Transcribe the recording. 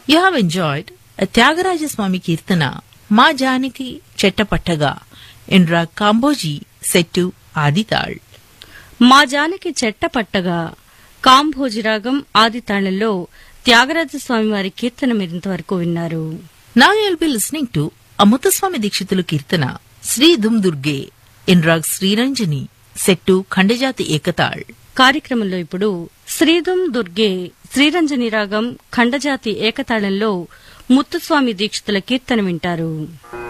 you have enjoyed Tyagaraja Swami kirtana మా జానికి చెట్టపట్టగా ఎండ్రా కాంబోజీ set ఆదితాళ్ మా జానకి చెట్ట పట్టగా కాంభోజిరాగం ఆది తాళంలో త్యాగరాజస్వామి వారి కీర్తన మీరింతవరకు విన్నారు Now you'll be listening to అమృతస్వామి Dikshitulu కీర్తన శ్రీ దుమ్ దుర్గే ఇన్రాగ్ శ్రీరంజని సెట్టు ఖండజాతి ఏకతాళ్ కార్యక్రమంలో ఇప్పుడు శ్రీధం దుర్గే శ్రీరంజని రాగం ఖండజాతి ఏకతాళంలో ముత్తుస్వామి దీక్షితుల కీర్తన వింటారు